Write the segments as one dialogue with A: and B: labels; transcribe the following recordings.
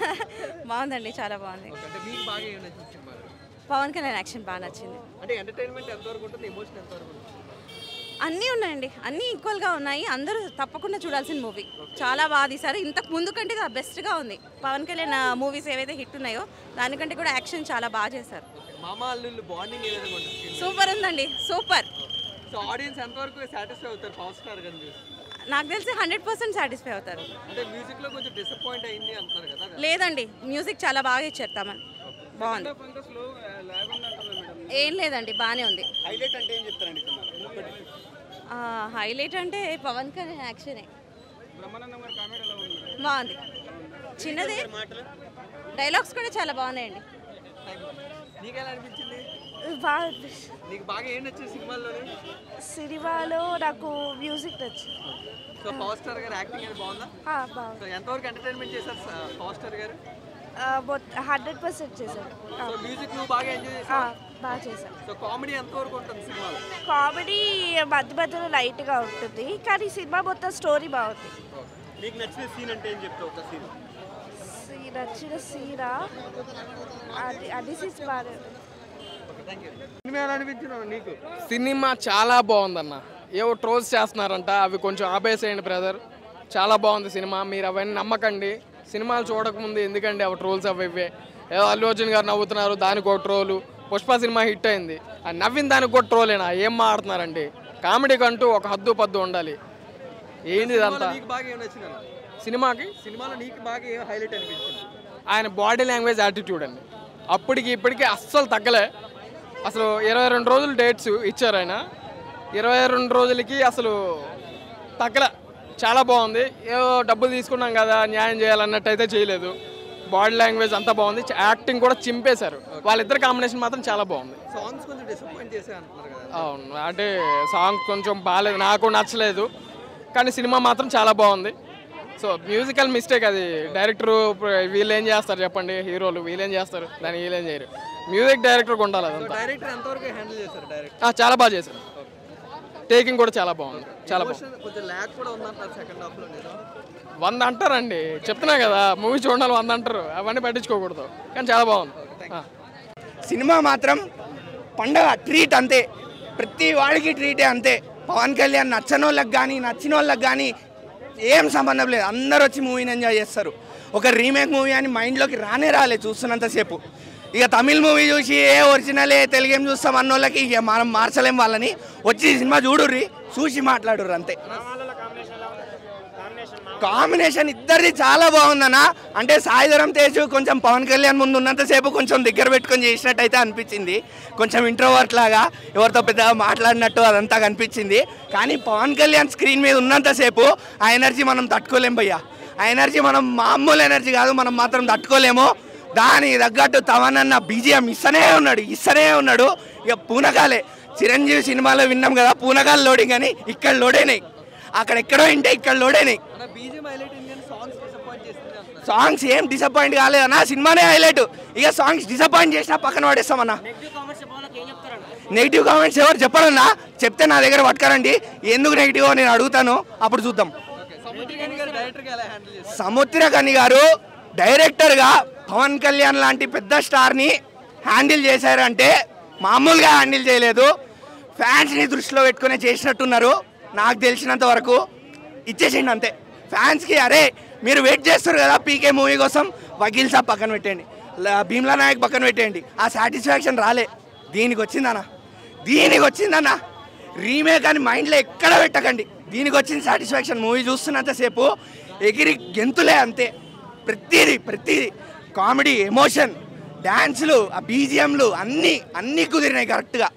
A: బాగుందండి చాలా బాగుంది
B: ఓకే, అంటే మీకు బాగా ఏం నచ్చింది సినిమా
A: పవన్ కళ్యాణ్ యాక్షన్ బాగా నచ్చింది
B: అంటే ఎంటర్టైన్మెంట్ ఎంతవరకు ఉంటుంది ఎమోషన్ ఎంతవరకు ఉంటుంది
A: అన్నీ ఉన్నాయండి అన్నీ ఈక్వల్గా ఉన్నాయి అందరూ తప్పకుండా చూడాల్సిన మూవీ చాలా బాగా తీశారు ఇంతకు ముందు కంటే ఇది బెస్ట్గా ఉంది పవన్ కళ్యాణ్ మూవీస్ ఏవైతే హిట్ ఉన్నాయో దానికంటే కూడా యాక్షన్ చాలా బాగా చేశారు
B: మామ అల్లుళ్ళు బాండింగ్ ఏ విధంగా ఉంటుంది
A: సూపర్ ఉందండి సూపర్
B: సో ఆడియన్స్ ఎంతవరకు సాటిస్ఫై అవుతారు పవర్ స్టార్ గారిని చూసి
A: నాకు తెలిసి హండ్రెడ్ పర్సెంట్ సాటిస్ఫై అవుతారు
B: అంటే మ్యూజిక్ లో కొంచెం డిసప్పాయింట్ అయింది అంటున్నారు కదా
A: లేదండి మ్యూజిక్ చాలా బాగా ఇచ్చారు తమన్ బాగుంది ఏం లేదండి బాగానే ఉంది
B: హైలైట్ అంటే ఏం చెప్తారండి
A: హైలైట్ అంటే పవన్ కళ్యాణ్ యాక్షనే బాగుంది చిన్నది డైలాగ్స్ కూడా చాలా బాగున్నాయండి
B: నీకు ఎలా అనిపించింది
C: బాగా
B: నీకు బాగా ఏం నచ్చింది సినిమాల్లోని
C: సినిమాలో నాకు మ్యూజిక్ నచ్చింది
B: సో పవర్ స్టార్ గారు యాక్టింగ్ అనేది బాగుందా
C: ఆ, బాగుంది
B: సో ఎంతవరకు ఎంటర్టైన్మెంట్ చేశారు స- పవర్ స్టార్ గారు
C: హండ్రెడ్ పర్సెంట్ చేశాను ఆ,
B: సో మ్యూజిక్ నువ్వు బాగా ఎంజాయ్
C: ఆ,
B: చేసావు
C: బాగా చేశాను
B: సో కామెడీ ఎంతవరకు ఉంటుంది సినిమాలో
C: కామెడీ మధ్య మధ్యలో లైట్గా ఉంటుంది కానీ సినిమా మొత్తం స్టోరీ బాగుంది
B: నీకు నచ్చిన సీన్ అంటే ఏం చెప్తావు ఒక సీన్
C: సీ- నచ్చిన సీరా అది అది సీన్స్ బాగా
B: సినిమా ఎలా అనిపించిన నీకు
D: సినిమా చాలా బాగుందన్న ఏవో ట్రోల్స్ చేస్తున్నారంట అవి కొంచెం ఆపేసేయండి బ్రదర్ చాలా బాగుంది సినిమా మీరు అవన్నీ నమ్మకండి సినిమాలు చూడకముందు ఎందుకండి అవి ట్రోల్స్ అవి ఇవే ఏదో అల్లు అర్జున్ గారు నవ్వుతున్నారు దానికి ఒక ట్రోలు పుష్ప సినిమా హిట్ అయింది ఆ నవ్విన దానికి కూడా ట్రోలేనా ఏం మాడుతున్నారండి కామెడీకి అంటూ ఒక హద్దు పద్దు ఉండాలి ఏంది ఇదంతా
B: నీకు బాగా ఏం నచ్చింది
D: సినిమాకి
B: సినిమాలో నీకు బాగా ఏం హైలైట్ అనిపించింది
D: ఆయన బాడీ లాంగ్వేజ్ యాటిట్యూడ్ అండి అప్పటికి ఇప్పటికి అస్సలు తగ్గలే అసలు ఇరవై రెండు రోజులు డేట్స్ ఇచ్చారు ఆయన ఇరవై రెండు రోజులకి అసలు తగ్గలే చాలా బాగుంది ఏదో డబ్బులు తీసుకున్నాం కదా న్యాయం చేయాలన్నట్టు అయితే చేయలేదు బాడీ లాంగ్వేజ్ అంతా బాగుంది యాక్టింగ్ కూడా చింపేశారు వాళ్ళిద్దరు కాంబినేషన్ మాత్రం చాలా బాగుంది
B: సాంగ్స్ కొంచెం డిసప్పాయింట్ చేసే అంటున్నారు కదా
D: అవును అంటే సాంగ్ కొంచెం బాగాలేదు నాకు నచ్చలేదు కానీ సినిమా మాత్రం చాలా బాగుంది సో మ్యూజికల్ మిస్టేక్ అది డైరెక్టర్ వీళ్ళు ఏం చేస్తారు చెప్పండి హీరోలు వీళ్ళు ఏం చేస్తారు దాన్ని వీళ్ళు ఏం చేయరు మ్యూజిక్ డైరెక్టర్ ఉండాలి అదంతా
B: డైరెక్టర్ ఎంతవరకు హ్యాండిల్ చేశారు డైరెక్ట్
D: ఆ, చాలా బాగా చేశారు టేకింగ్ కూడా చాలా బాగుంది చాలా బాగుంది
B: ఎమోషన్ కొంచెం ల్యాక్ కూడా ఉందంటారు సెకండ్ హాఫ్ లో నిజం
D: వంద అంటారండి చెప్తున్నా కదా మూవీ చూడాలి వంద అంటారు అవన్నీ పట్టించుకోకూడదు కానీ చాలా బాగుంది ఆ.
E: సినిమా మాత్రం పండగ ట్రీట్ అంతే ప్రతి వాడికి ట్రీటే అంతే పవన్ కళ్యాణ్ నచ్చని వాళ్ళకి కానీ నచ్చిన వాళ్ళకి కానీ ఏం సంబంధం లేదు అందరు వచ్చి మూవీని ఎంజాయ్ చేస్తారు ఒక రీమేక్ మూవీ అని మైండ్లోకి రానే రాలే చూస్తున్నంతసేపు ఇక తమిళ్ మూవీ చూసి ఏ ఒరిజినలే తెలుగేం చూస్తాం అన్న వాళ్ళకి ఇక మనం మార్చలేం వాళ్ళని వచ్చి ఈ సినిమా చూడుర్రి చూసి మాట్లాడుర్రి అంతే కాంబినేషన్ ఇద్దరిది చాలా బాగుందన్న అంటే సాయిధరం తేజు కొంచెం పవన్ కళ్యాణ్ ముందు ఉన్నంతసేపు కొంచెం దగ్గర పెట్టుకొని చేసినట్టయితే అనిపించింది కొంచెం ఇంట్రోవర్ట్ లాగా ఎవరితో పెద్దగా మాట్లాడినట్టు అదంతా కనిపించింది కానీ పవన్ కళ్యాణ్ స్క్రీన్ మీద ఉన్నంతసేపు ఆ ఎనర్జీ మనం తట్టుకోలేం భయ్యా ఆ ఎనర్జీ మనం మామూలు ఎనర్జీ కాదు మనం మాత్రం తట్టుకోలేము దానికి తగ్గట్టు తవనన్న బీజిఎం ఇస్తనే ఉన్నాడు ఇస్తనే ఉన్నాడు ఇక పూనకాలే చిరంజీవి సినిమాలో విన్నాం కదా పూనకాలు లోడింగ్ అని ఇక్కడ లోడైనాయి అక్కడ ఎక్కడో ఇంటే ఇక్కడ లోడైనాయి
B: అన్న బీజేం హైలైట్ అయింది కానీ సాంగ్స్ డిసప్పాయింట్ చేస్తుంది అంటున్నారు
E: సాంగ్స్ ఏం డిసప్పాయింట్ కాలేదన్నా సినిమానే హైలైట్ ఇక సాంగ్స్ డిసప్పాయింట్ చేసినా పక్కన పడేస్తామన్నా నెగిటివ్ కామెంట్స్ ఎవరు చెప్పరన్నా చెప్తే నా దగ్గర పట్టుకరండి ఎందుకు నెగిటివ్ నేను అడుగుతాను అప్పుడు చూద్దాం
B: సముద్రగాని గారు డైరెక్టర్ గా ఎలా హ్యాండిల్ చేస్తారు
E: సముద్రకని గారు డైరెక్టర్గా పవన్ కళ్యాణ్ లాంటి పెద్ద స్టార్ని హ్యాండిల్ చేశారంటే మామూలుగా హ్యాండిల్ చేయలేదు ఫ్యాన్స్ని దృష్టిలో పెట్టుకునే చేసినట్టున్నారు నాకు తెలిసినంత వరకు ఇచ్చేసిండి అంతే ఫ్యాన్స్కి అరే మీరు వెయిట్ చేస్తారు కదా పీకే మూవీ కోసం వకీల్ సాబ్ పక్కన పెట్టండి ల- భీమ్లా నాయక్ పక్కన పెట్టండి ఆ సాటిస్ఫాక్షన్ రాలే దీనికి వచ్చిందన్న దీనికి వచ్చిందన్న రీమేక్ అని మైండ్లో ఎక్కడ పెట్టకండి దీనికి వచ్చిన సాటిస్ఫాక్షన్ మూవీ చూస్తున్నంతసేపు ఎగిరి గెంతులే అంతే ప్రతిదీ ప్రతిదీ కామెడీ ఎమోషన్ డ్యాన్సులు ఆ బీజిఎంలు అన్నీ అన్నీ కుదిరినాయి కరెక్ట్గా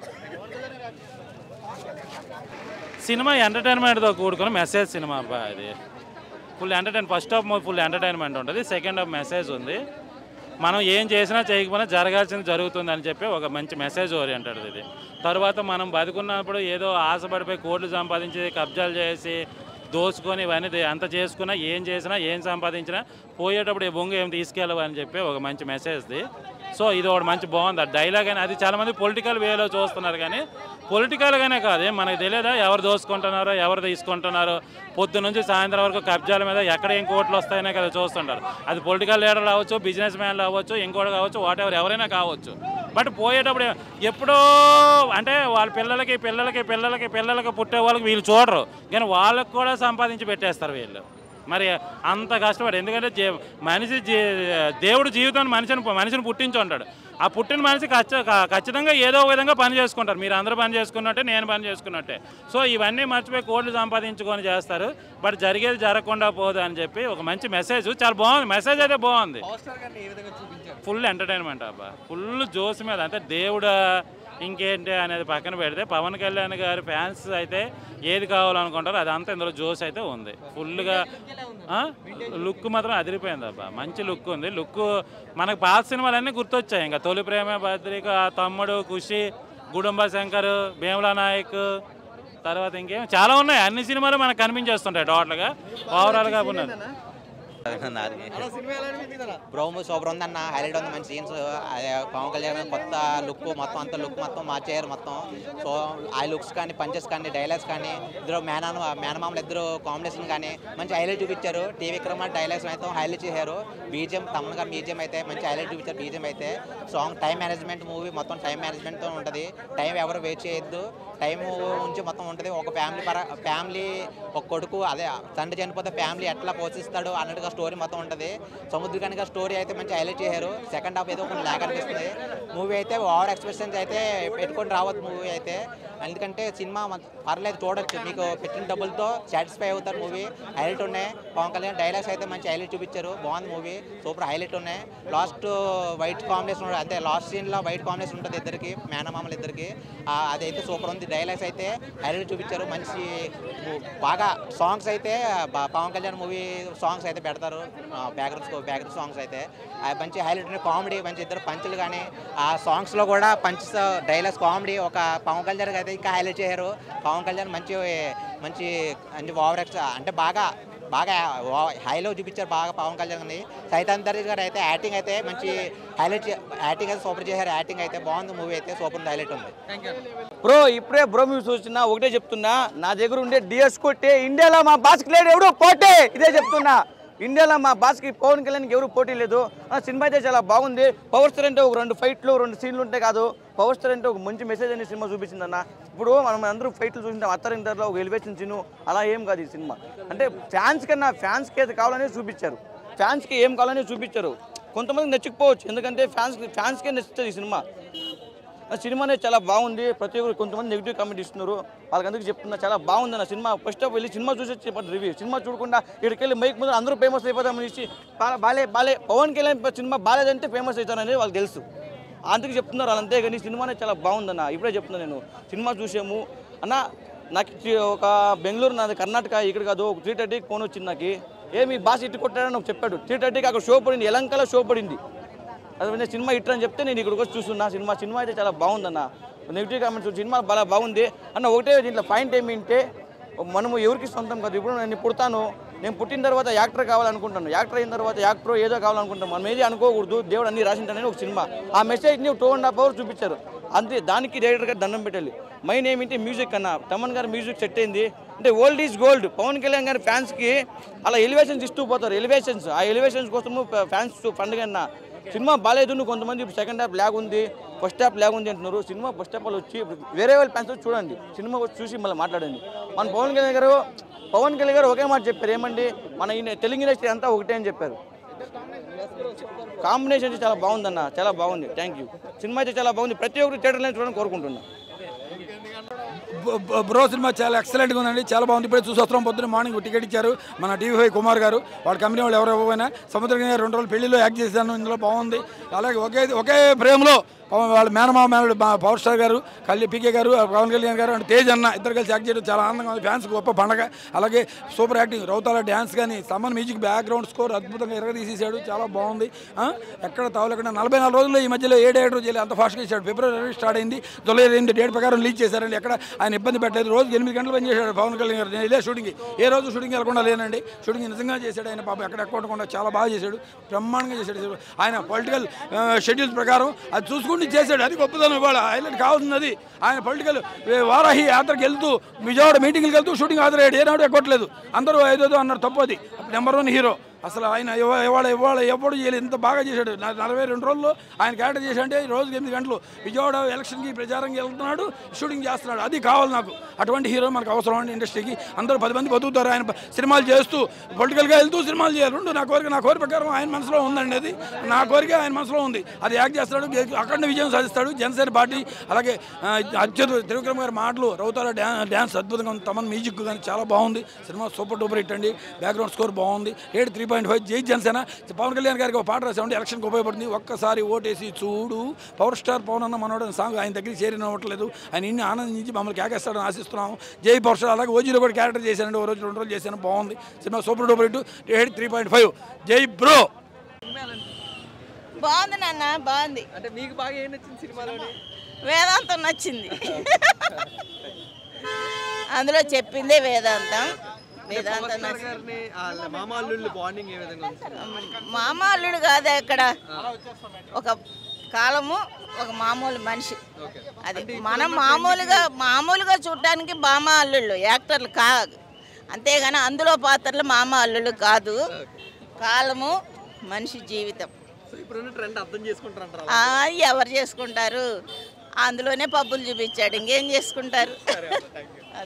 F: సినిమా ఎంటర్టైన్మెంట్తో కూడుకున్న మెసేజ్ సినిమా అబ్బా ఇది full entertain first half full entertainment ఉంటుంది సెకండ్ హాఫ్ మెసేజ్ ఉంది మనం ఏం చేసినా చేయకపోయినా జరగాల్సింది జరుగుతుంది అని చెప్పి ఒక మంచి మెసేజ్ ఓరియంటెడ్ ఇది తర్వాత మనం బతుకున్నప్పుడు ఏదో ఆశపడిపోయి కోట్లు సంపాదించి కబ్జాలు చేసి దోసుకొని ఇవన్నీ దే- అంత చేసుకున్నా ఏం చేసినా ఏం సంపాదించినా పోయేటప్పుడు ఈ బొంగు ఏం తీసుకెళ్ళవు అని చెప్పి ఒక మంచి మెసేజ్ది సో ఇది ఒకటి మంచి బాగుంది ఆ డైలాగ్ అని అది చాలా మంది పొలిటికల్ వేలో చూస్తున్నారు కానీ పొలిటికల్గానే కాదు ఏం మనకు తెలియదా ఎవరు దోసుకుంటున్నారో ఎవరు తీసుకుంటున్నారో పొద్దు నుంచి సాయంత్రం వరకు కబ్జాల మీద ఎక్కడ ఏం కోట్లు వస్తాయనే కదా చూస్తుంటారు అది పొలిటికల్ లీడర్లు అవ్వచ్చు బిజినెస్ మ్యాన్లు అవ్వచ్చు ఇంకోటి కావచ్చు వాట్ ఎవర్ ఎవరైనా కావచ్చు బట్ పోయేటప్పుడు ఎప్పుడో అంటే వాళ్ళ పిల్లలకి పిల్లలకి పిల్లలకి పిల్లలకి పుట్టే వాళ్ళకి వీళ్ళు చూడరు కానీ వాళ్ళకి కూడా సంపాదించి పెట్టేస్తారు వీళ్ళు మరి అంత కష్టపడి ఎందుకంటే జీ- మనిషి జీ- దేవుడు జీవితాన్ని మనిషిని మనిషిని పుట్టించి ఉంటాడు ఆ పుట్టిన మనిషి ఖచ్చ క- ఖచ్చితంగా ఏదో ఒక విధంగా పని చేసుకుంటారు మీరు అందరూ పని చేసుకున్నట్టే నేను పని చేసుకున్నట్టే సో ఇవన్నీ మర్చిపోయి కోట్లు సంపాదించుకొని చేస్తారు బట్ జరిగేది జరగకుండా పోదు అని చెప్పి ఒక మంచి మెసేజ్ చాలా బాగుంది మెసేజ్ అయితే బాగుంది
B: పవర్ స్టార్ గారిని ఏ విధంగా చూపించారు
F: ఫుల్ ఎంటర్టైన్మెంట్ అబ్బా ఫుల్ జోస్ మీద అంటే దేవుడు ఇంకేంటి అనేది పక్కన పెడితే పవన్ కళ్యాణ్ గారి ఫ్యాన్స్ అయితే ఏది కావాలనుకుంటారో అదంతా ఇందులో జోస్ అయితే ఉంది ఫుల్గా లుక్ మాత్రం అదిరిపోయింది అబ్బా మంచి లుక్ ఉంది లుక్ మనకు పాత సినిమాలన్నీ గుర్తొచ్చాయి ఇంకా తొలి ప్రేమ పత్రిక తమ్ముడు ఖుషి గుడుంబ శంకర్ భీమలా నాయక్ తర్వాత ఇంకేం చాలా ఉన్నాయి అన్ని సినిమాలు మనకు కనిపించేస్తుంటాయి టోటల్గా ఓవరాల్గా ఉన్నది
B: అలా సినిమా ఎలా అనిపించింది అలా
G: ప్రోమో సూపర్ ఉందన్న హైలైట్ ఉంది మంచి సీన్స్ అదే పవన్ కళ్యాణ్ కొత్త లుక్ మొత్తం అంత లుక్ మొత్తం మార్చేయారు మొత్తం సో ఆ లుక్స్ కానీ పంచెస్ కానీ డైలాగ్స్ కానీ ఇద్దరు మేనాను మేనమామలు ఇద్దరు కాంబినేషన్ కానీ మంచి హైలైట్ చూపించారు టీ విక్రమ డైలాగ్స్ అయితే హైలైట్ చేశారు బీజిఎం తమన్ గారు బీజిఎం అయితే మంచి హైలైట్ చూపించారు బీజిఎం అయితే సాంగ్ టైం మేనేజ్మెంట్ మూవీ మొత్తం టైం మేనేజ్మెంట్తో ఉంటుంది టైం ఎవరు వెయిట్ చేయొద్దు టైం నుంచి మొత్తం ఉంటుంది ఒక ఫ్యామిలీ పర ఫ్యామిలీ ఒక కొడుకు అదే తండ్రి చనిపోతే ఫ్యామిలీ ఎట్లా పోషిస్తాడు అన్నట్టుగా స్టోరీ మొత్తం ఉంటుంది సముద్రకానిగా స్టోరీ అయితే మంచి హైలైట్ చేశారు సెకండ్ హాఫ్ ఏదో కొంచెం ల్యాక్ అనిపిస్తుంది మూవీ అయితే ఓవర్ ఎక్స్ప్రెషన్స్ అయితే పెట్టుకొని రావద్దు మూవీ అయితే ఎందుకంటే సినిమా మంచి- పర్లేదు చూడొచ్చు మీకు పెట్టిన డబ్బులతో సాటిస్ఫై అవుతారు మూవీ హైలైట్ ఉన్నాయి పవన్ కళ్యాణ్ డైలాగ్స్ అయితే మంచి హైలైట్ చూపించారు బాగుంది మూవీ సూపర్ హైలైట్ ఉన్నాయి లాస్ట్ వైట్ కాంబినేషన్ అంటే లాస్ట్ సీన్లో వైట్ కాంబినేషన్ ఉంటుంది ఇద్దరికి మేనమామలు ఇద్దరికి ఆ, అదైతే సూపర్ ఉంది డైలాగ్స్ అయితే హైలైట్ చూపించారు మంచి ము- బాగా సాంగ్స్ అయితే బా- పవన్ కళ్యాణ్ మూవీ సాంగ్స్ అయితే పెడతారు బ్యాక్గ్రౌండ్ బ్యాక్గ్రౌండ్ సాంగ్స్ అయితే ఆ, మంచి హైలైట్ ఉన్నాయి కామెడీ మంచి ఇద్దరు పంచులు కానీ ఆ సాంగ్స్లో కూడా పంచ్ డైలాగ్స్ కామెడీ ఒక పవన్ కళ్యాణ్ అయితే ఇంకా హైలైట్ చేశారు పవన్ కళ్యాణ్ మంచి మంచి అంటే ఓవర్ ఎక్స్ అంటే బాగా బాగా హైలో చూపించారు బాగా పవన్ కళ్యాణ్ గారిని సైతాంతరి గారు అయితే యాక్టింగ్ అయితే మంచి హైలైట్ యాక్టింగ్ అయితే సూపర్ చేశారు యాక్టింగ్ అయితే బాగుంది మూవీ అయితే సూపర్ ఉంది హైలైట్ ఉంది
B: థ్యాంక్ యూ
H: బ్రో ఇప్పుడే బ్రో మ్యూస్ వచ్చిన ఒకటే చెప్తున్నా నా దగ్గర ఉండే డిఎస్ కొట్టే ఇండియాలో మా బాస్కి లేడు ఎవడు పోటే ఇదే చెప్తున్నా ఇండియాలో మా బాస్కి పవన్ కళ్యాణ్కి ఎవరు పోటీ లేదు ఆ సినిమా అయితే చాలా బాగుంది పవర్ స్టార్ అంటే ఒక రెండు ఫైట్లు రెండు సీన్లు ఉంటాయి కాదు పవర్ స్టార్ అంటే ఒక మంచి మెసేజ్ అనే సినిమా చూపించిందన్న ఇప్పుడు మనం అందరూ ఫైట్లు చూసింటాం అత్తరింటర్లో ఒక ఎలివేషన్ సీను అలా ఏం కాదు ఈ సినిమా అంటే ఫ్యాన్స్ కన్నా ఫ్యాన్స్కి ఏది కావాలని చూపించారు ఫ్యాన్స్కి ఏం కావాలని చూపించారు కొంతమంది నచ్చకపోవచ్చు ఎందుకంటే ఫ్యాన్స్ ఫ్యాన్స్కే నచ్చుతుంది ఈ సినిమా ఆ సినిమానే చాలా బాగుంది ప్రతి ఒక్కరు కొంతమంది నెగిటివ్ కామెంట్ ఇస్తున్నారు వాళ్ళకి అందుకు చెప్తున్నా చాలా బాగుంది నా సినిమా ఫస్ట్ ఆఫ్ వెళ్ళి సినిమా చూసి చెప్పండి రివ్యూ సినిమా చూడకుండా ఇక్కడికి వెళ్ళి మైక్ ముందు అందరూ ఫేమస్ అయిపోతామని ఇచ్చి "బా- బాలే బాలే పవన్ కళ్యాణ్ సినిమా బాలేదంటే ఫేమస్ అవుతారనేది వాళ్ళకి తెలుసు అందుకు చెప్తున్నారు వాళ్ళు అంతేగాని సినిమానే చాలా బాగుందన్న ఇప్పుడే చెప్తున్నా నేను సినిమా చూసాము అన్న నాకు చి- ఒక బెంగళూరు నాది కర్ణాటక ఇక్కడ కాదు ఒక త్రీ థర్టీకి ఫోన్ వచ్చింది నాకు ఏమి బాస్ ఇటు కొట్టాడని నాకు చెప్పాడు త్రీ థర్టీకి అక్కడ షో పడింది ఎలంకలో షో పడింది అది నేను సినిమా ఇట్లా అని చెప్తే నేను ఇక్కడికి వచ్చి చూస్తున్నా సినిమా సినిమా అయితే చాలా బాగుందన్న నెగిటివ్ కామెంట్స్ సినిమా బాగా బాగుంది అన్న ఒకటే దీంట్లో పాయింట్ ఏమిటంటే మనము ఎవరికి సొంతం కాదు ఇప్పుడు నేను పుడతాను నేను పుట్టిన తర్వాత యాక్టర్ కావాలనుకుంటాను యాక్టర్ అయిన తర్వాత యాక్టర్ ఏదో కావాలనుకుంటాను మనం ఏది అనుకోకూడదు దేవుడు అన్ని రాసింటానని ఒక సినిమా ఆ మెసేజ్ని టూ అండ్ హాఫ్ అవర్ చూపించారు అంతే దానికి డైరెక్టర్ గారు దండం పెట్టాలి మైన్ ఏమిటి మ్యూజిక్ అన్న తమన్ గారి మ్యూజిక్ సెట్ అయింది అంటే old is gold Pawan Kalyan గారి ఫ్యాన్స్కి అలా ఎలివేషన్స్ ఇస్తూ పోతారు ఎలివేషన్స్ ఆ ఎలివేషన్స్ కోసము ఫ్యాన్స్ పండుగ అన్న సినిమా బాగాలేదు నువ్వు కొంతమంది సెకండ్ హాఫ్ ల్యాగ్ ఉంది ఫస్ట్ హాఫ్ ల్యాగ్ ఉంది అంటున్నారు సినిమా ఫస్ట్ హాఫ్ వాళ్ళు వచ్చి వేరే వాళ్ళ ఫ్యాన్స్ వచ్చి చూడండి సినిమా వచ్చి చూసి మళ్ళీ మాట్లాడండి మన పవన్ కళ్యాణ్ గారు పవన్ కళ్యాణ్ గారు ఒకే మాట చెప్పారు ఏమండి మన ఈ తెలుగు ఇండస్ట్రీ అంతా ఒకటే అని చెప్పారు కాంబినేషన్ అయితే చాలా బాగుందన్న చాలా బాగుంది థ్యాంక్ యూ సినిమా అయితే చాలా బాగుంది ప్రతి ఒక్కరు థియేటర్లో చూడాలని కోరుకుంటున్నా
I: బ- బ- బ్రో సినిమా చాలా ఎక్సలెంట్గా ఉందండి చాలా బాగుంది ఇప్పుడే చూసి వస్తున్నాం పొద్దున్న మార్నింగ్ టికెట్ ఇచ్చారు మన టీవీ ఫైవ్ కుమార్ గారు వాళ్ళ కంపెనీ వాళ్ళు ఎవరు ఇవ్వకపోయినా సముద్రం గారు రెండు రోజులు పెళ్లిలో యాక్ట్ చేశాను ఇందులో బాగుంది అలాగే ఒకే ఒకే ఫ్రేమ్లో పవన్ వాళ్ళ మేనమామ మేనడు మా పవర్ స్టార్ గారు కళ్యాణ్ పీకే గారు పవన్ కళ్యాణ్ గారు అండ్ తేజ్ అన్న ఇద్దరు కలిసి యాక్ట్ చేయడం చాలా ఆనందంగా ఉంది ఫ్యాన్స్ గొప్ప పండగ అలాగే సూపర్ యాక్టింగ్ రౌతాల డ్యాన్స్ కానీ సమ్మన్ మ్యూజిక్ బ్యాక్గ్రౌండ్ స్కోర్ అద్భుతంగా ఎరగదీసేసాడు చాలా బాగుంది ఆ, ఎక్కడ తవలకుండా నలభై నాలుగు రోజుల్లో ఈ మధ్యలో ఏడు ఏడు రోజులు అంత ఫాస్ట్గా ఇచ్చాడు ఫిబ్రవరి స్టార్ట్ అయింది జూలై ఎనిమిది డేట్ ప్రకారం రిలీజ్ చేశారండి ఎక్కడ ఆయన ఇబ్బంది పెట్టలేదు రోజు ఎనిమిది గంటలు పని చేశాడు పవన్ కళ్యాణ్ గారు నేను ఇదే షూటింగ్ ఏ రోజు షూటింగ్ వెళ్ళకుండా లేనండి షూటింగ్ నిజంగా చేశాడు ఆయన పాప ఎక్కడ ఎక్కకుండా చాలా బాగా చేశాడు బ్రహ్మాండంగా చేశాడు ఆయన పొలిటికల్ షెడ్యూల్స్ ప్రకారం అది చూసుకుంటూ చేశాడు అది గొప్పదనం ఇవాళ హైలైట్ కావాల్సింది అది ఆయన పొలిటికల్ వారాహి యాత్రకి వెళ్తూ విజయవాడ మీటింగ్కి వెళ్తూ షూటింగ్ హాజరయ్యాడు ఏనాడు ఎక్కట్లేదు అందరూ ఐదోదో అన్నారు తప్పు అది నెంబర్ వన్ హీరో అసలు ఆయన ఇవా- ఇవాళ ఇవాళ ఎప్పుడు చేయలేదు ఇంత బాగా చేశాడు నా- నలభై రెండు రోజుల్లో ఆయన క్యారెక్టర్ చేశాడంటే ఈ రోజుకి ఎనిమిది గంటలు విజయవాడ ఎలక్షన్కి ప్రచారంకి వెళ్తున్నాడు షూటింగ్ చేస్తున్నాడు అది కావాలి నాకు అటువంటి హీరో మనకు అవసరం అండి ఇండస్ట్రీకి అందరూ పది మంది బతుకుతారు ఆయన ప- సినిమాలు చేస్తూ పొలిటికల్గా వెళ్తూ సినిమాలు చేయాలి రెండు నా కోరిక నా కోరిక ప్రకారం ఆయన మనసులో ఉందండి అది నా కోరిక ఆయన మనసులో ఉంది అది యాక్ట్ చేస్తాడు గే- అఖండ విజయం సాధిస్తాడు జనసేన పార్టీ అలాగే ఆ, అత్యుత త్రివిక్రమ్ గారి మాటలు రౌతాల డ్యా డ్యాన్స్ అద్భుతంగా ఉంది తమన్ మ్యూజిక్ కానీ చాలా బాగుంది సినిమా సూపర్ డూపర్ హిట్ అండి బ్యాక్గ్రౌండ్ స్కోర్ బాగుంది రేట్ త్రీ పాయింట్ ఫైవ్ జై జనసేన పవన్ కళ్యాణ్ గారికి ఒక పాట రాసామండి ఎలక్షన్కి ఉపయోగపడుతుంది ఒక్కసారి ఓటేసి చూడు పవర్ స్టార్ పవన్ అన్న మనోడు అనే సాంగ్ ఆయన దగ్గరికి చేరినవ్వట్లేదు ఆయన ఇన్ని ఆనందించి మమ్మల్ని కేకేస్తాడని ఆశిస్తున్నాము జై పవర్ స్టార్ అలాగే ఓజీలో కూడా క్యారెక్టర్ చేశానండి ఓ రోజు రెండు రోజులు చేశాను బాగుంది cinema super duper hit rate three point five జై బ్రో
J: బాగుంది నాన్న బాగుంది
B: అంటే మీకు బాగా ఏం నచ్చింది సినిమాలోని
J: వేదాంతం నచ్చింది అందులో చెప్పిందే వేదాంతం వేదాంతం
B: పవర్ స్టార్
J: నచ్చింది
B: గారిని వాళ్ళ మామ అల్లుళ్ళు బాండింగ్ ఏ విధంగా ఉంది
J: మామ అల్లుడు కాదు ఇక్కడ ఒక కాలము ఒక మామూలు మనిషి అది మనం మామూలుగా మామూలుగా చూడటానికి మామ అల్లుళ్ళు యాక్టర్లు కాదు అంతేగాని అందులో పాత్రలు మామ అల్లుళ్ళు కాదు కాలము మనిషి జీవితం
B: సో ఇప్పుడున్న ట్రెండ్ అర్థం చేసుకుంటారంటారా
J: ఆ, ఎవరు చేసుకుంటారు అందులోనే పబ్బులు చూపించాడు ఇంకేం చేసుకుంటారు